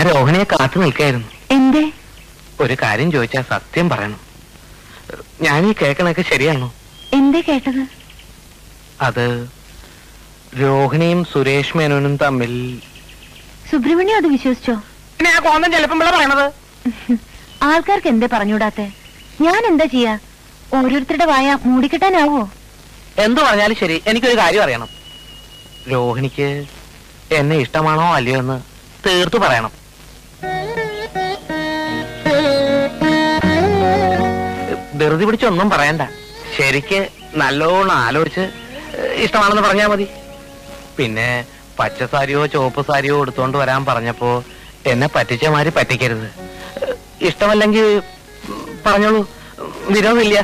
രോഹിണിയെ കാത്തു നിൽക്കായിരുന്നു എന്തേ ഒരു കാര്യം ചോദിച്ചാൽ സത്യം പറയണം ഞാൻ ഈ കേൾക്കണൊക്കെ ശരിയാണോ എന്തേ കേട്ടത് അത് രോഹിണിയും സുരേഷ് മേനോനും തമ്മിൽ സുബ്രഹ്മണ്യം അത് വിശ്വസിച്ചോ പിന്നെ ആ കോന്തം ചിലപ്പം പിള്ള പറയണത് ആൾക്കാർക്ക് എന്തേ പറഞ്ഞൂടാത്തെ ഞാൻ എന്താ ചെയ്യാ ഓരോരുത്തരുടെ വായ മൂടിക്കെട്ടാനാവോ എന്തു പറഞ്ഞാലും ശരി എനിക്കൊരു കാര്യം അറിയണം രോഹിണിക്ക് എന്നെ ഇഷ്ടമാണോ അല്ലയോ എന്ന് തീർത്തു പറയണം ധൃതി പിടിച്ചൊന്നും പറയണ്ട ശരിക്ക് നല്ലോണം ആലോചിച്ച് ഏഹ്, ഇഷ്ടമാണെന്ന് പറഞ്ഞാ മതി പിന്നെ പച്ച സാരിയോ ചുവപ്പ് സാരിയോ എടുത്തോണ്ട് വരാൻ പറഞ്ഞപ്പോ എന്നെ പറ്റിച്ച മാതിരി പറ്റിക്കരുത് ഏഹ്, ഇഷ്ടമല്ലെങ്കിൽ ഉം, പറഞ്ഞോളൂ വിരോധമില്ല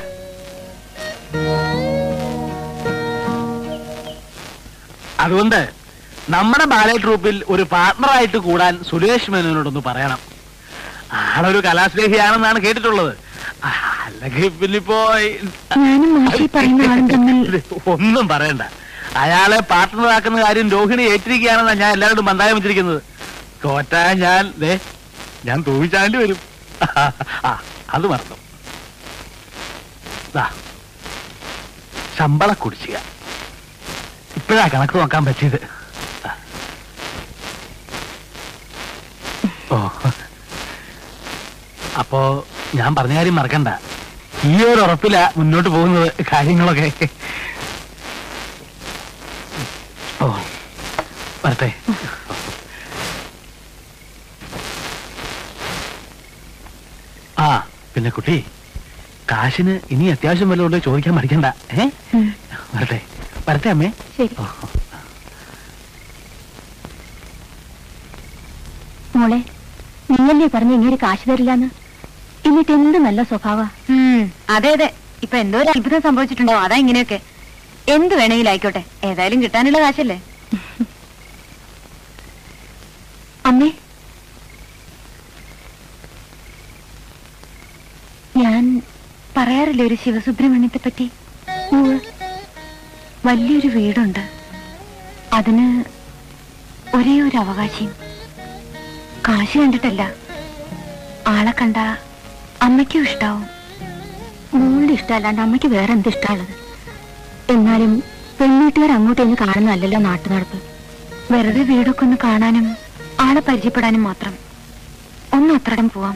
അതുകൊണ്ട് നമ്മുടെ ബാലെ ട്രൂപ്പിൽ ഒരു പാർട്ണറായിട്ട് കൂടാൻ സുരേഷ് മേനോനോടൊന്ന് പറയണം ആളൊരു കലാസ്നേഹിയാണെന്നാണ് കേട്ടിട്ടുള്ളത് ആ, അല്ലെങ്കിൽ പിന്നിപ്പോ ഞാനും മാഷി പറയുന്ന ആളും തമ്മിൽ ഒന്നും പറയണ്ട അയാളെ പാർട്ട്ണറാക്കുന്ന കാര്യം രോഹിണി ഏറ്റിരിക്കുകയാണെന്നാണ് ഞാൻ എല്ലാവരോടും ബന്ധായം വെച്ചിരിക്കുന്നത് തോറ്റാ ഞാൻ ദേ ഞാൻ തൂവിച്ചാണ്ടി വരും ആ അത് മറന്നു ദാ, ശമ്പള കുടിശ്ശിക ഇപ്പോഴാ കണക്ക് നോക്കാൻ പറ്റിയത് ഓ അപ്പോ ഞാൻ പറഞ്ഞ കാര്യം മറക്കണ്ട ഈ ഒരു ഉറപ്പില മുന്നോട്ട് പോകുന്നത് കാര്യങ്ങളൊക്കെ ഓ വരട്ടെ ആ പിന്നെ കുട്ടി കാശിന് ഇനി അത്യാവശ്യം വല്ലതും ഉണ്ടോ ചോദിക്കാൻ മടിക്കണ്ട ഏ ഉം, വരട്ടെ വരട്ടെ അമ്മേ ശരി ഓ മോളെ നീയല്ലേ പറഞ്ഞ ഇങ്ങനെ കാശ് തരില്ലാന്ന് എന്നിട്ട് എന്ത് നല്ല സ്വഭാവ അതെ അതെ ഇപ്പൊ എന്തോ ഒരു അത്ഭുതം സംഭവിച്ചിട്ടുണ്ടോ അതാ ഇങ്ങനെയൊക്കെ എന്ത് വേണമെങ്കിലും ആയിക്കോട്ടെ ഏതായാലും കിട്ടാനുള്ള കാശല്ലേ അമ്മേ ഞാൻ പറയാറില്ലേ ഒരു ശിവസുബ്രഹ്മണ്യത്തെ പറ്റി ഉവ്വ്. വലിയൊരു വീടുണ്ട് അതിന് ഒരേ ഒരു അവകാശിയും കാശ് കണ്ടിട്ടല്ല ആളെ കണ്ട അമ്മയ്ക്കും ഇഷ്ടാവും മോളുടെ ഇഷ്ടമല്ലാണ്ട് അമ്മയ്ക്ക് വേറെ എന്ത് ഇഷ്ടമുള്ളത് എന്നാലും പെൺവീട്ടുകാർ അങ്ങോട്ട് ചെന്ന് കാണുന്നതല്ലല്ലോ നാട്ടു നടപ്പ് വെറുതെ വീടൊക്കെ ഒന്ന് കാണാനും ആളെ പരിചയപ്പെടാനും മാത്രം ഒന്ന് അത്രടം പോവാം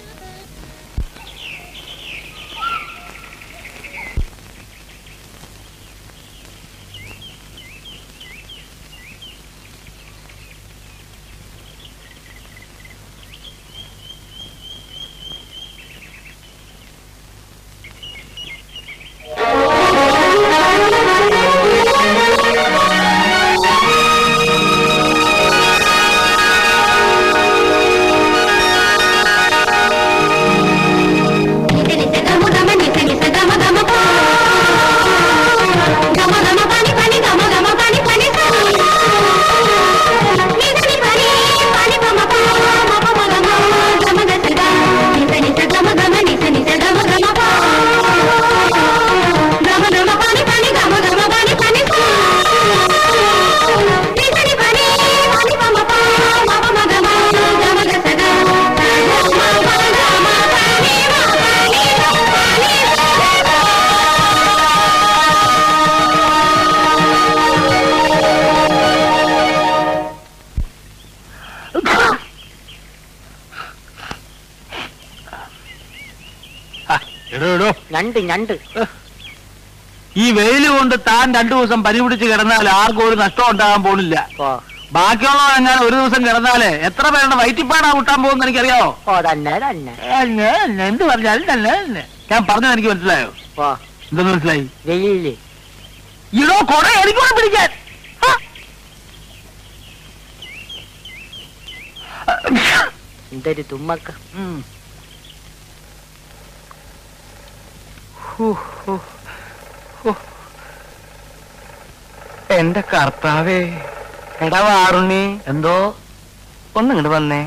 ആ, എടോ എടോ ഞണ്ട് ഞണ്ട് ഈ വെയിൽ കൊണ്ട് താൻ രണ്ടു ദിവസം പനി പിടിച്ച് കിടന്നാൽ ആർക്കും ഒരു നഷ്ടം ഉണ്ടാകാൻ പോണില്ല ഓ ബാക്കിയുള്ളവർ ഞാൻ ഒരു ദിവസം കിടന്നാലേ എത്ര പേരുടെ വയറ്റിപ്പാടാ വിട്ടാൻ പോകുന്ന എനിക്കറിയാവോ ഓ തന്നെ തന്നെ തന്നെ, തന്നെ, എന്ത് പറഞ്ഞാലും തന്നെ തന്നെ. ഞാൻ പറഞ്ഞത് എനിക്ക് മനസ്സിലായോ ഓ എന്തെന്ന് മനസ്സിലായി വെയിലില്ലേ ഇടോ കൊട എനിക്കൂടെ പിടിക്കാൻ ആ. എന്തൊരു തുമ്മക്ക ഉം. എന്റെ കർത്താവേ എടാ വാറുണ്ണി എന്തോ ഒന്നിങ്ങോട്ട് വന്നേ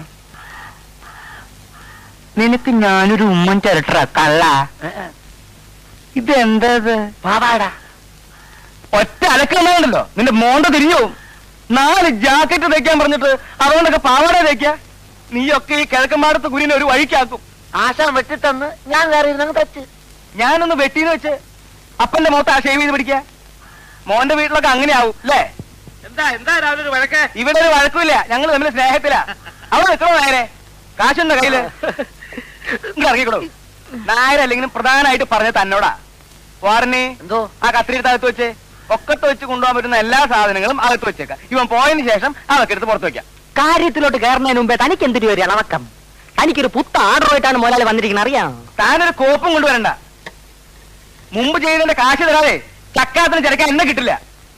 നിനക്ക് ഞാനൊരു ഉമ്മൻ ചിരട്ട കള്ള ഏ, ഏ. ഇതെന്താ പാവാടാ ഒറ്റ അലക്കണ്ടല്ലോ നിന്റെ മോണ്ട തിരിഞ്ഞു പോവും നാല് ജാക്കറ്റ് തയ്ക്കാൻ പറഞ്ഞിട്ട് അതുകൊണ്ടൊക്കെ പാവാട തയ്ക്ക നീയൊക്കെ ഈ കിഴക്കമ്പാടത്ത് കുരിനെ ഒരു വഴിക്കാക്കും ആശാൻ വെട്ടിത്തന്ന് ഞാൻ കയറി ഇരുന്നങ്ങ് തച്ച് ഞാനൊന്ന് വെട്ടിന്ന് വെച്ച് അപ്പന്റെ മുഖത്ത് ആ ഷേവ് ചെയ്ത് പിടിക്ക മോന്റെ വീട്ടിലൊക്കെ അങ്ങനെ ആവും അല്ലേ എന്താ എന്താ രാവിലെ ഒരു വഴക്ക് ഇവിടെ ഒരു വഴക്കുമില്ല ഞങ്ങൾ തമ്മിൽ സ്നേഹത്തിലാ അവിടെ നിൽക്കണോ നേരെ കാശുണ്ടോ കയ്യില് ഇങ്ങ് ഇറങ്ങിക്കോളൂ നായരല്ലെങ്കിലും പ്രധാനമായിട്ട് പറഞ്ഞ തന്നോടാ വാറിനെ എന്തോ ആ കത്തിരിയുടെ അകത്ത് വെച്ച് ഒക്കത്ത് വെച്ച് കൊണ്ടുപോകാൻ പറ്റുന്ന എല്ലാ സാധനങ്ങളും അകത്ത് വെച്ചേക്കാം ഇവൻ പോയതിന് ശേഷം അതൊക്കെ എടുത്ത് പുറത്ത് വെക്കാം കാര്യത്തിലോട്ട് കയറുന്നതിന് മുമ്പേ തനിക്ക് എന്തൊരു ഒരു ഇളവക്കം തനിക്കൊരു പുത്ത ആർഡറുമായിട്ടാണ് മുതലാളി വന്നിരിക്കുന്നത് അറിയാം താനൊരു കോപ്പും കൊണ്ടുവരണ്ട മുമ്പ് ചെയ്തതിന്റെ കാശ് തരാതെ ചക്കാത്തിന് ചിരക്കാൻ എന്നെ കിട്ടില്ല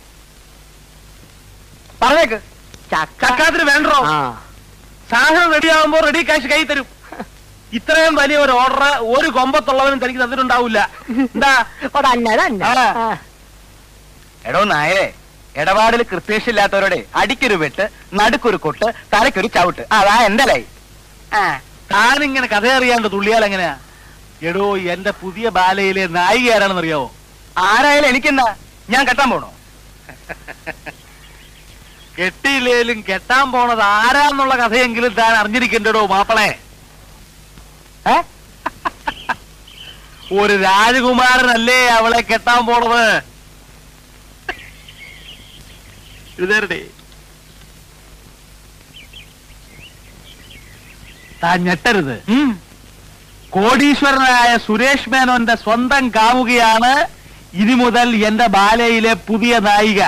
പറഞ്ഞേക്ക് ചക്കാത്തിന് വേണ്ടോ ആ സാധനം റെഡിയാവുമ്പോ റെഡി കാശ് കൈ തരും ഇത്രയും വലിയ ഒരു ഓർഡർ ഒരു കൊമ്പത്തുള്ളവനും തനിക്ക് തന്നിട്ടുണ്ടാവില്ല എന്താ അതന്നെ അതന്നെ ആ. ആ. എടോ നായരെ ഇടപാടിൽ കൃത്യശില്ലാത്തവരോടെ അടിക്കൊരു വെട്ട് നടുക്കൊരു കൊട്ട് തലക്കൊരു ചവിട്ട് അതാ എന്റെ ലൈ താനിങ്ങനെ കഥ അറിയാണ്ട് തുള്ളിയാൽ എങ്ങനെയാ എടോ എന്റെ പുതിയ ബാലയിലെ നായിക ആരാണെന്ന് അറിയാവോ ആരായാലും എനിക്കെന്താ ഞാൻ കെട്ടാൻ പോണോ കെട്ടിയില്ലേലും കെട്ടാൻ പോണത് ആരാന്നുള്ള കഥയെങ്കിലും താൻ അറിഞ്ഞിരിക്കണ്ടോ മാപ്പിളെ ഏ? ഒരു രാജകുമാരനല്ലേ അവളെ കെട്ടാൻ പോണത് എഴുതേരട്ടെ താൻ ഞെട്ടരുത് കോടീശ്വരനായ സുരേഷ് മേനോന്റെ സ്വന്തം കാമുകയാണ് ഇനി മുതൽ എന്റെ ബാലയിലെ പുതിയ നായിക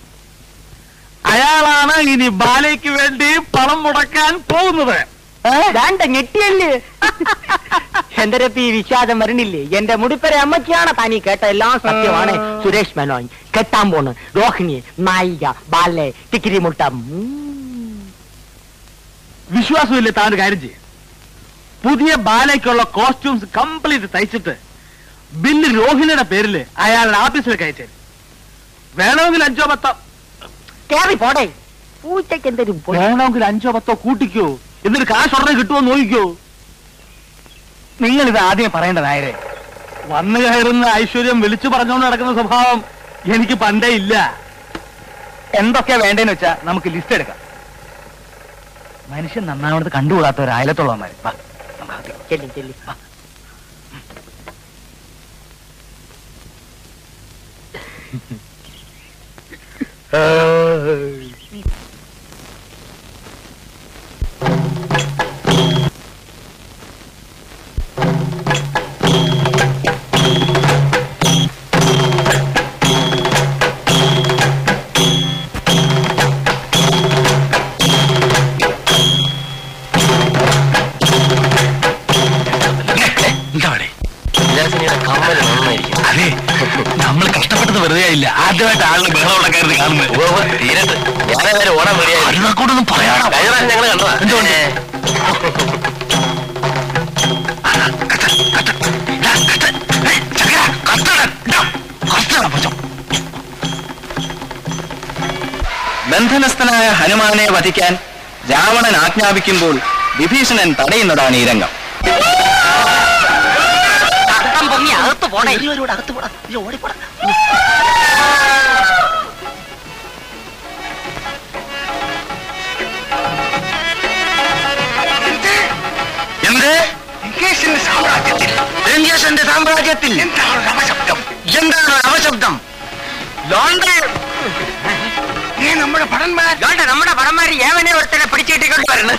അയാളാണ് ഇനി ബാലയ്ക്ക് വേണ്ടി പണം മുടക്കാൻ പോകുന്നത് ദാണ്ട ഞെട്ടിയല്ലേ എന്റെ രപ്പി ഈ വിശ്വാസം വരണില്ലേ എന്റെ മുടിപ്പര അമ്മച്ചിയാണ് താനീ കേട്ട എല്ലാം സത്യമാണ് സുരേഷ് മേനോൻ കെട്ടാൻ പോണ് രോഹിണി നായിക ബാലെ ടിക്കിരി മുട്ടം വിശ്വാസമില്ലേ താൻ ഒരു കാര്യം ചെയ്യും പുതിയ ബാലയ്ക്കുള്ള കോസ്റ്റ്യൂംസ് കംപ്ലീറ്റ് തയ്ച്ചിട്ട് ബില്ല് രോഹിണിയുടെ പേരിൽ അയാളുടെ ഓഫീസിലേക്ക് അയച്ചേ വേണമെങ്കിൽ അഞ്ചോ പത്തോ കേറി പോടെ പൂച്ചയ്ക്ക് എന്തൊരു പൊ- വേണമെങ്കിൽ അഞ്ചോ പത്തോ കൂട്ടിക്കോ എന്നിട്ട് കാശ് ഉടനെ കിട്ടുമോ നോക്കിക്കോ നിങ്ങൾ ഇത് ആദ്യം പറയേണ്ടതായരെ വന്നു കയറുന്ന ഐശ്വര്യം വിളിച്ചു പറഞ്ഞുകൊണ്ട് നടക്കുന്ന സ്വഭാവം എനിക്ക് പണ്ടേ ഇല്ല എന്തൊക്കെയാ വേണ്ടേന്ന് വെച്ചാ നമുക്ക് ലിസ്റ്റ് എടുക്കാം മനുഷ്യൻ നന്നാവണത് കണ്ടുകൂടാത്ത ഒരു അയലത്തുള്ളവന്മാര് വാ, നമുക്ക് അകത്തേക്ക്. ചെല്ലി ചെല്ലി വാ. അതെ നമ്മൾ കഷ്ടപ്പെട്ടത് വെറുതെ ആയില്ല ആദ്യമായിട്ട് ആളിന് ബഹളം ഉണ്ടാക്കായിരുന്നു കാണുന്നത് അരുണാക്കോടൊന്നും പറയാണോ ഞങ്ങൾ കണ്ടതാ എന്തുകൊണ്ട്? ബന്ധനസ്ഥനായ ഹനുമാനെ വധിക്കാൻ രാവണൻ ആജ്ഞാപിക്കുമ്പോൾ വിഭീഷണൻ തടയുന്നതാണ് ഈ രംഗം അകം പൊങ്ങി അകത്ത് പോണേ അകത്ത് പോടാ ഓടിപ്പോടാ എന്ത് രഞ്ജേഷന്റെ സാമ്രാജ്യത്തിൽ എന്താണ് അവശബ്ദം എന്താണ് അവശബ്ദം നമ്മുടെ ഭടന്മാർ നമ്മുടെ പടന്മാര് ഏവനെ ഒരുത്തനെ പിടിച്ചിട്ടിക്കൊണ്ട് വരണം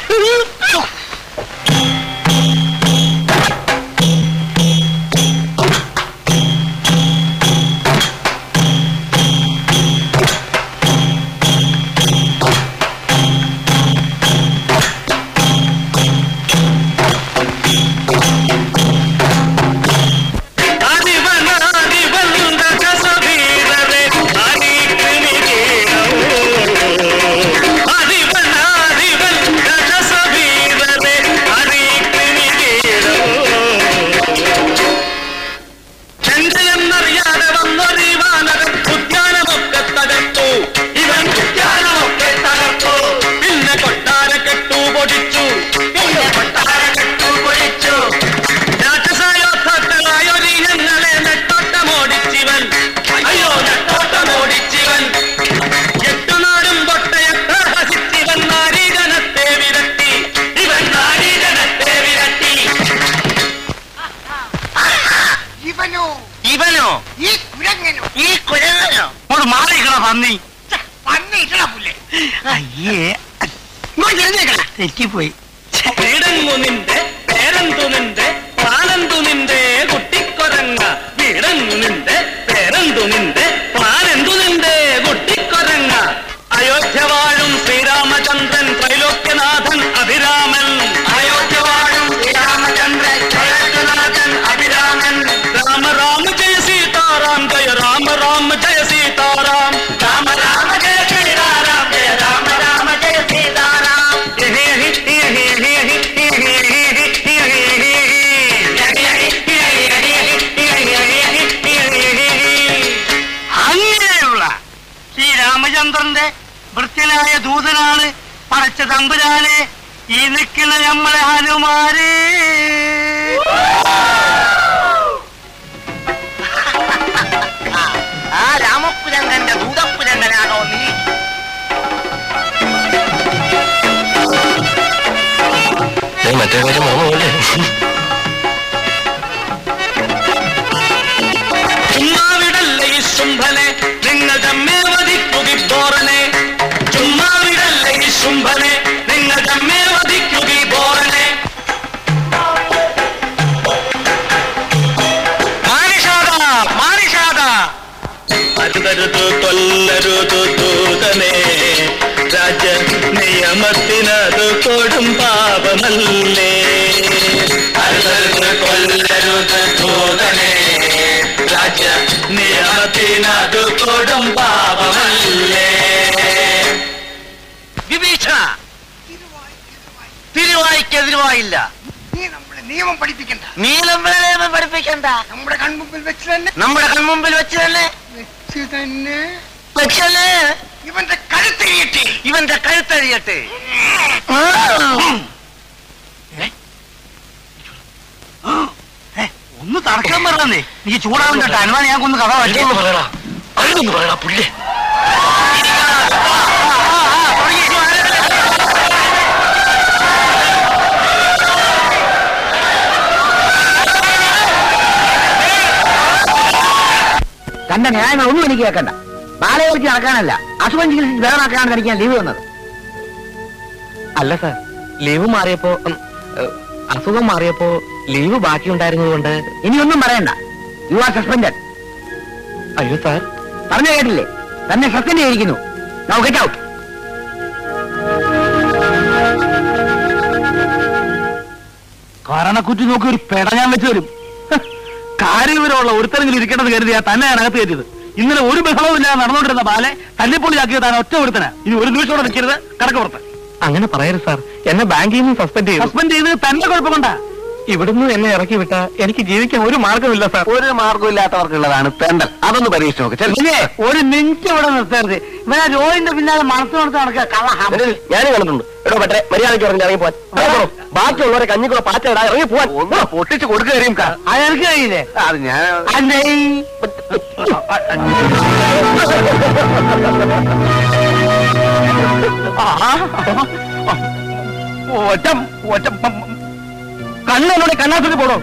அதிபன் அதிபன் ரஜச வீரரே പന്നി അയ്യേ തെറ്റിപ്പോയി വീടങ്ങു നിന്റെ പേരെന്തു നിന്റെ പാലെന്തു നിന്റെ കുട്ടിക്കൊരങ്ങ വീടങ്ങു നിന്റെ പേരെന്തു നിന്റെ പാലെന്തു നിന്റെ കുട്ടിക്കൊരങ്ങ അയോധ്യ വാഴും ശ്രീരാമചന്ദ്രൻ ത്രൈലോക്യനാഥൻ അഭിരാമൻ അയോധ്യ വാഴും ശ്രീരാമചന്ദ്രൻ ത്രൈലോക്യനാഥൻ അഭിരാമൻ രാമ രാമ ജയ സീതാറാം ജയ രാമ രാമ ജയ സീതാറാം രാമ രാമ ജയ ശ്രീരാം ജയ രാമ രാമ ജയ സീതാറാം അങ്ങനെയുള്ള ശ്രീരാമചന്ദ്രന്റെ വൃത്യനായ ദൂതനാണ് പടച്ച തമ്പുരാനെ ഈ നിൽക്കുന്ന നമ്മളെ ഹനുമാരെ ആ രാമപുരങ്കന്റെ ദൂതപുരങ്കനാണോ നീ മറ്റേ കാര്യം മറന്നുപോലെ ചുമ്മാവിടല്ലേ ഈ ശുംഭനെ നിങ്ങൾ തമ്മേ വധിക്കുകി ബോറനെ ചുമ്മാവിടല്ലേ ഈ ശുംഭനെ നിങ്ങൾ തമ്മേ വധിക്കുകി ബോറനെ മാനിഷാദ മാനിഷാദ അരുതരുതു കൊല്ലരുതു ദൂതനെ രാജ നിയമത്തിനത് കൊടും പാപമല്ലേ അരുതരുത് കൊല്ലരുത് ദൂതനെ രാജ നിയമത്തിനത് കൊടും പാപമല്ലേ വിഭീഷണ തിരുവായിക്കെതിരുവായില്ല നീ നമ്മളെ നിയമം പഠിപ്പിക്കണ്ട നീ നമ്മളെ നിയമം പഠിപ്പിക്കണ്ട നമ്മുടെ കൺമുമ്പിൽ വെച്ച് തന്നെ നമ്മുടെ കൺമുമ്പിൽ വെച്ച് തന്നെ വെച്ച് തന്നെ വെച്ചല്ലേ ഇവന്റെ കഴുത്തിരിയട്ടെ ഇവന്റെ കഴുത്തഴിയട്ടെ ഒന്ന് തടക്കാൻ പറഞ്ഞേ നീ ചൂടാവും കേട്ടോ അനുമാൻ ഞാൻ കൊന്ന് കഥ പറ്റി പറയടാ അഴുതൊന്ന് പറയടാ പുല്ലേ തന്റെ ന്യായങ്ങൾ ഒന്നും എനിക്ക് കേൾക്കണ്ട ബാലകൾക്ക് നടക്കാനല്ല അസുഖം ചികിത്സിച്ച് വേറെക്കാണ് തനിക്ക് ലീവ് വന്നത് അല്ല സാർ ലീവ് മാറിയപ്പോ ഉം, ഏഹ്, അസുഖം മാറിയപ്പോ ലീവ് ബാക്കിയുണ്ടായിരുന്നത് കൊണ്ട് ഇനിയൊന്നും പറയണ്ട യു ആർ സസ്പെൻഡഡ് അയ്യോ സാർ പറഞ്ഞു കേട്ടില്ലേ തന്നെ സസ്പെൻഡ് ചെയ്തിരിക്കുന്നു നൗ ഗെറ്റ് ഔട്ട് കാരണക്കുറ്റി നോക്കി ഒരു പെട ഞാൻ വെച്ച് തരും ഹ്, കാര്യവിവരമുള്ള ഒരുത്തരെങ്കിലും ഇരിക്കേണ്ടത് കരുതിയാ തന്നെ ഞാൻ അകത്ത് കയറ്റിയത് ഇന്നലെ ഒരു ബഹളവും ഇല്ലാതെ നടന്നുകൊണ്ടിരുന്ന ബാലെ തല്ലിപ്പൊളിയാക്കിയത് താൻ ഒറ്റ ഒരുത്തന ഇനി ഒരു നിമിഷം കൂടെ നിൽക്കരുത് കടക്ക് പുറത്ത് അങ്ങനെ പറയരുത് സാർ എന്നെ ബാങ്കിൽ നിന്ന് സസ്പെൻഡ് ചെയ്തു സസ്പെൻഡ് ചെയ്ത് തന്റെ കുഴപ്പം കൊണ്ടാ ഇവിടുന്ന് എന്നെ ഇറക്കി വിട്ട എനിക്ക് ജീവിക്കാൻ ഒരു മാർഗമില്ല സാർ ഒരു മാർഗമില്ലാത്തവർക്കുള്ളതാണ് തെണ്ടൽ അതൊന്ന് പരീക്ഷിച്ച് നോക്ക് ചെറിയ ഒരു മിനിറ്റ് ഇവിടെ നിർത്തരുത് ഇവനെ രോഹിന്റെ പിന്നാലെ മനസ്സ് നടത്തി നടക്കുക കള്ള ഞാനും കണ്ടിട്ടുണ്ട് എടോ പറ്റേ മര്യാദയ്ക്ക് പറഞ്ഞ് ഇറങ്ങി പോവാൻ ബാക്കിയുള്ളവരെ കഞ്ഞിക്കുള്ള പാറ്റ ഇടാ ഇറങ്ങി പോവാൻ ഒന്ന് പൊട്ടിച്ച് കൊടുക്കുകയും അതെനിക്ക് കഴിയില്ലേ അത് ഞാൻ അല്ലേ ഒറ്റ ഒറ്റ കണ്ണോടെ കണ്ണാസുരി പോടോ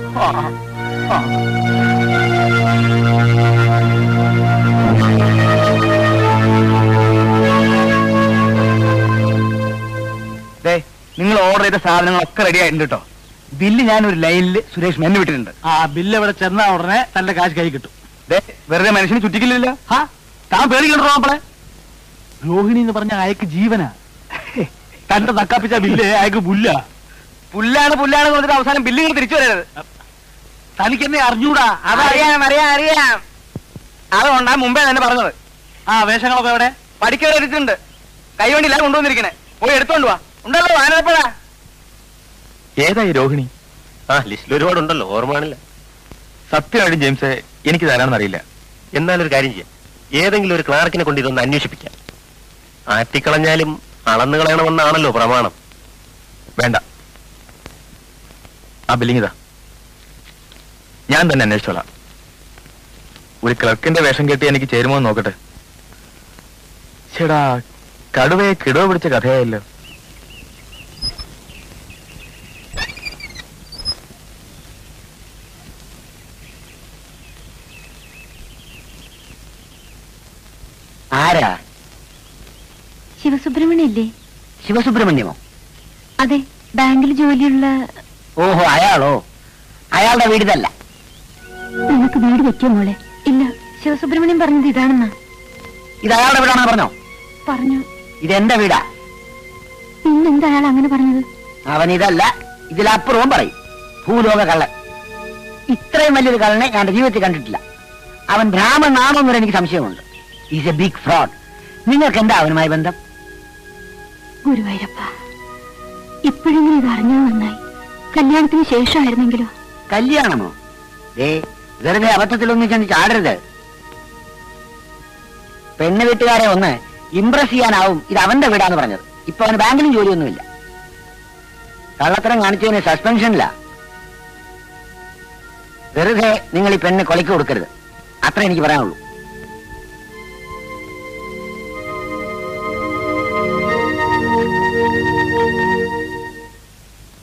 നിങ്ങൾ ഓർഡർ ചെയ്ത സാധനങ്ങളൊക്കെ റെഡി ആയിട്ടുണ്ട് കേട്ടോ ബില്ല് ഞാൻ ഒരു ലൈനിൽ സുരേഷ് മെന്നു വിട്ടിട്ടുണ്ട് ആ ബില്ല് ഇവിടെ ചെന്നാ ഉടനെ തന്റെ കാശ് കൈ കിട്ടും ദേ, വെറുതെ മനുഷ്യന് ചുറ്റിക്കില്ലല്ലോ ഹാ താൻ പേടിക്കണ്ടോ മാപ്പിളെ രോഹിണി എന്ന് പറഞ്ഞ അയക്ക് ജീവനാ തന്റെ നക്കാപ്പിച്ച ബില്ല് അയക്ക് പുല്ല പുല്ലാണ് പുല്ലാണ് എന്ന് പറഞ്ഞിട്ട് അവസാനം ബില്ല് നിങ്ങൾ തിരിച്ചു വരരുത് തനിക്ക് എന്നെ അറിഞ്ഞൂടാ അറിയാം അറിയാം അറിയാം അതുകൊണ്ടാ മുമ്പേ തന്നെ പറഞ്ഞത് ആ വേഷങ്ങളൊക്കെ എവിടെ പഠിക്കാൻ എടുത്തിട്ടുണ്ട് കൈവണ്ടിയില്ല കൊണ്ടുവന്നിരിക്കണേ പോയി എടുത്തോണ്ട് വാ ഉണ്ടല്ലോ ആനപ്പഴാ ഏതായി രോഹിണി ആ ലിസ്റ്റിൽ ഒരുപാടുണ്ടല്ലോ ഓർമ്മയാണില്ല സത്യമായിട്ടും ജെയിംസ് എനിക്ക് തരാണെന്ന് അറിയില്ല എന്നാലൊരു കാര്യം ചെയ്യാം ഏതെങ്കിലും ഒരു ക്ലാർക്കിനെ കൊണ്ട് ഇതൊന്ന് അന്വേഷിപ്പിക്കാം ആറ്റിക്കളഞ്ഞാലും അളന്നു കളയണമെന്നാണല്ലോ പ്രമാണം വേണ്ട ആ ബില്ലിംഗ് ഇതാ ഞാൻ തന്നെ അന്വേഷിച്ചോളാം ഒരു ക്ലർക്കിന്റെ വേഷം കെട്ടി എനിക്ക് ചേരുമോ എന്ന് നോക്കട്ടെ ചേടാ കടുവയെ കിടവ് പിടിച്ച കഥയായല്ലോ ആരാ ശിവസുബ്രഹ്മണ്യം ഇല്ലേ ശിവസുബ്രഹ്മണ്യമോ അതെ ബാങ്കിൽ ജോലിയുള്ള ഓഹോ അയാളോ അയാളുടെ വീട് ഇതല്ല നിനക്ക് വീട് വെക്കോ മോളെ ഇല്ല ശിവസുബ്രഹ്മണ്യം പറഞ്ഞത് ഇതാണെന്നാ ഇത് അയാളുടെ വീടാണെന്ന് പറഞ്ഞോ പറഞ്ഞു ഇത് എന്റെ വീടാ പിന്നെന്താ അയാൾ അങ്ങനെ പറഞ്ഞത് അവൻ ഇതല്ല ഇതിലപ്പുറവും പറയും ഭൂലോക കള്ളൻ ഇത്രയും വലിയൊരു കള്ളനെ ഞാൻ എന്റെ ജീവിതത്തിൽ കണ്ടിട്ടില്ല അവൻ ഭ്രാമനാണോ എന്നൊരു എനിക്ക് സംശയമുണ്ട് ഈസ് എ ബിഗ് ഫ്രോഡ് നിങ്ങൾക്ക് എന്താ അവനുമായി ബന്ധം ഗുരുവായൂരപ്പ ഇപ്പോഴെങ്കിലും ഇത് അറിഞ്ഞത് നന്നായി കല്യാണത്തിന് ശേഷമായിരുന്നെങ്കിലോ കല്യാണമോ ഏ വെറുതെ അബദ്ധത്തിലൊന്നും ചെന്ന് ചാടരുത് പെണ്ണ് വീട്ടുകാരെ ഒന്ന് ഇംപ്രസ് ചെയ്യാനാവും ഇത് അവന്റെ വീടാന്ന് പറഞ്ഞത് ഇപ്പൊ അവന് ബാങ്കിലും ജോലിയൊന്നുമില്ല കള്ളത്തരം കാണിച്ചതിന് സസ്പെൻഷനില്ല വെറുതെ നിങ്ങൾ ഈ പെണ്ണ് കൊലയ്ക്ക് കൊടുക്കരുത് അത്ര എനിക്ക് പറയാനുള്ളൂ